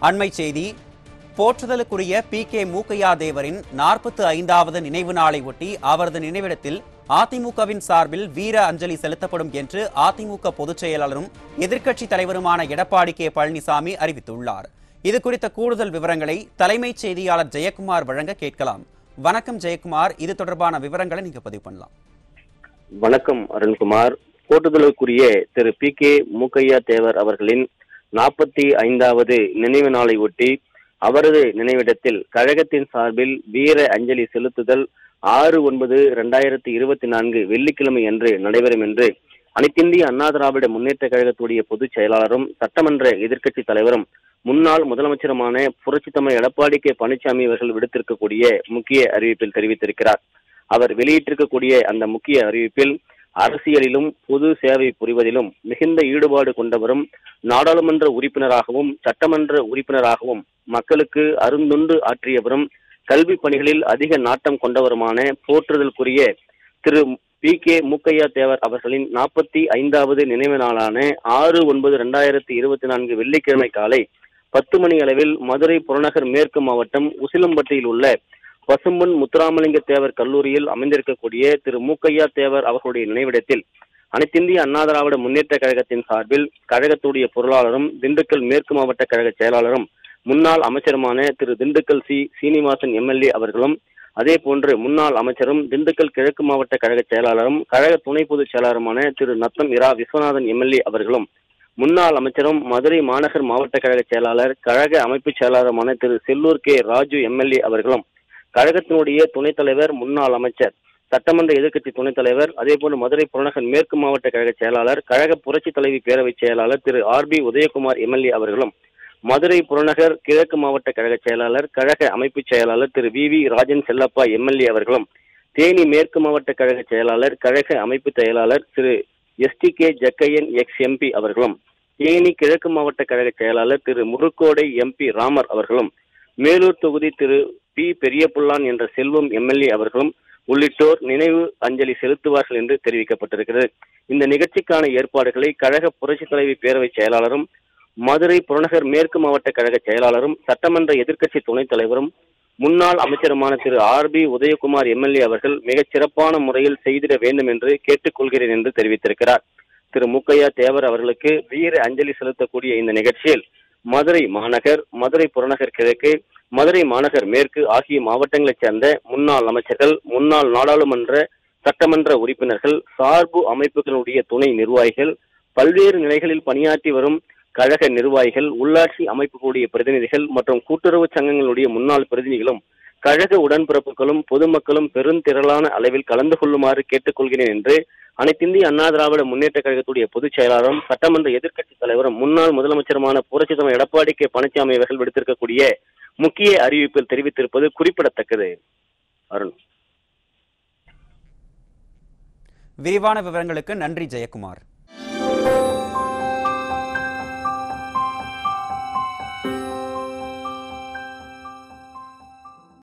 அண்மை செய்தி போற்றுதலுக்குரிய B K Mookkaiya தேவரின் நாற்பத்து ஐந்தாவது நினைவு நாளை ஒட்டி அவரது நினைவிடத்தில் அதிமுகவின் சார்பில் வீர அஞ்சலி செலுத்தப்படும் என்று அதிமுக பொதுச் செயலாளரும் எதிர்க்கட்சி தலைவருமான எடப்பாடி கே பழனிசாமி அறிவித்துள்ளார் இது குறித்த கூடுதல் விவரங்களை தலைமைச் செய்தியாளர் ஜெயக்குமார் வழங்க கேட்கலாம் வணக்கம் ஜெயக்குமார் இது தொடர்பான விவரங்களை நீங்க பதிவு பண்ணலாம் வணக்கம் அருண்குமார் போட்டுதலுக்குரிய திரு பி கே மூக்கையா தேவர் அவர்களின் நாற்பத்தி ஐந்தாவது நினைவு நாளை ஒட்டி அவரது நினைவிடத்தில் கழகத்தின் சார்பில் வீர அஞ்சலி செலுத்துதல் ஆறு ஒன்பது இரண்டாயிரத்தி இருபத்தி நான்கு வெள்ளிக்கிழமை அன்று நடைபெறும் என்று அனைத்திந்திய அண்ணா திராவிட முன்னேற்ற கழகத்துடைய பொதுச் செயலாளரும் சட்டமன்ற எதிர்க்கட்சி தலைவரும் முன்னாள் முதலமைச்சருமான புரட்சித்தமிழ் எடப்பாடி கே பழனிசாமி அவர்கள் விடுத்திருக்கக்கூடிய முக்கிய அறிவிப்பில் தெரிவித்திருக்கிறார் அவர் வெளியிட்டிருக்கக்கூடிய அந்த முக்கிய அறிவிப்பில் அரசியலிலும் பொது சேவை புரிவதிலும் மிகுந்த ஈடுபாடு கொண்டவரும் நாடாளுமன்ற உறுப்பினராகவும் சட்டமன்ற உறுப்பினராகவும் மக்களுக்கு அருந்தொண்டு ஆற்றியவரும் கல்வி பணிகளில் அதிக நாட்டம் கொண்டவருமான போற்றுதலுக்குரிய திரு பி கே மூக்கையா தேவர் அவர்களின் நாற்பத்தி ஐந்தாவது நினைவு நாளான ஆறு ஒன்பது இரண்டாயிரத்தி இருபத்தி நான்கு வெள்ளிக்கிழமை காலை பத்து மணி அளவில் மதுரை புறநகர் மேற்கு மாவட்டம் உசிலம்பட்டியில் உள்ள பசும்பொன் முத்துராமலிங்க தேவர் கல்லூரியில் அமைந்திருக்கக்கூடிய திரு மூக்கையா தேவர் அவர்களுடைய நினைவிடத்தில் அனைத்திந்திய அண்ணா திராவிட முன்னேற்ற கழகத்தின் சார்பில் கழகத்துடைய பொருளாளரும் திண்டுக்கல் மேற்கு மாவட்ட கழக செயலாளரும் முன்னாள் அமைச்சருமான திரு திண்டுக்கல் சி சீனிவாசன் எம்எல்ஏ அவர்களும் அதே போன்று முன்னாள் அமைச்சரும் திண்டுக்கல் கிழக்கு மாவட்ட கழக செயலாளரும் கழக துணை பொதுச் செயலாளருமான திரு நத்தம் இரா விஸ்வநாதன் எம்எல்ஏ அவர்களும் முன்னாள் அமைச்சரும் மதுரை மாநகர் மாவட்ட கழக செயலாளர் கழக அமைப்பு செயலாளருமான திரு செல்லூர் கே ராஜு எம்எல்ஏ அவர்களும் கழகத்தினுடைய துணைத் தலைவர் முன்னாள் அமைச்சர் சட்டமன்ற எதிர்க்கட்சி துணைத் தலைவர் அதேபோன்று மதுரை புறநகர் மேற்கு மாவட்ட கழக செயலாளர் கழக புரட்சி தலைவி பேரவைச் செயலாளர் Thiru R B Udhayakumar MLA அவர்களும் மதுரை புறநகர் கிழக்கு மாவட்ட கழக செயலாளர் கழக அமைப்பு செயலாளர் Thiru V V Rajan Chellappa MLA அவர்களும் தேனி மேற்கு மாவட்ட கழக செயலாளர் கழக அமைப்பு செயலாளர் Thiru S T K Jakkaiyan ex MP அவர்களும் தேனி கிழக்கு மாவட்ட கழக செயலாளர் திரு முருக்கோடை எம்பி ராமர் அவர்களும் மேலூர் தொகுதி திரு பி பெரியபுல்லான் என்ற செல்வம் எம்எல்ஏ அவர்களும் உள்ளிட்டோர் நினைவு அஞ்சலி செலுத்துவார்கள் என்று தெரிவிக்கப்பட்டிருக்கிறது இந்த நிகழ்ச்சிக்கான ஏற்பாடுகளை கழக புரட்சி தலைவி பேரவை செயலாளரும் மதுரை புறநகர் மேற்கு மாவட்ட கழக செயலாளரும் சட்டமன்ற எதிர்க்கட்சி துணைத் தலைவரும் முன்னாள் அமைச்சருமான Thiru R B Udhayakumar MLA அவர்கள் மிகச் சிறப்பான முறையில் செய்திட வேண்டும் என்று கேட்டுக்கொள்கிறேன் என்று தெரிவித்திருக்கிறார் திரு முக்கையா தேவர் அவர்களுக்கு வீர அஞ்சலி செலுத்தக்கூடிய இந்த நிகழ்ச்சியில் மதுரை மாநகர் மதுரை புறநகர் கிழக்கு மதுரை மாநகர் மேற்கு ஆகிய மாவட்டங்களைச் சேர்ந்த முன்னாள் அமைச்சர்கள் முன்னாள் நாடாளுமன்ற சட்டமன்ற உறுப்பினர்கள் சார்பு அமைப்புகளுடைய துணை நிர்வாகிகள் பல்வேறு நிலைகளில் பணியாற்றி வரும் கழக நிர்வாகிகள் உள்ளாட்சி அமைப்புகளுடைய பிரதிநிதிகள் மற்றும் கூட்டுறவு சங்கங்களுடைய முன்னாள் பிரதிநிதிகளும் கழக உடன்பிறப்புகளும் பொதுமக்களும் பெருந்திரளான அளவில் கலந்து கொள்ளுமாறு கேட்டுக்கொள்கிறேன் என்று அனைத்திந்திய அண்ணா திராவிட முன்னேற்ற கழகத்துடைய பொதுச் செயலாளரும் சட்டமன்ற எதிர்க்கட்சி தலைவரும் முன்னாள் முதலமைச்சருமான புரட்சி தலைவர் எடப்பாடி கே பழனிசாமி அவர்கள் விடுத்திருக்கக்கூடிய முக்கிய அறிவிப்பில் தெரிவித்திருப்பது குறிப்பிடத்தக்கது அருண் விரிவான விவரங்களுக்கு நன்றி ஜெயக்குமார்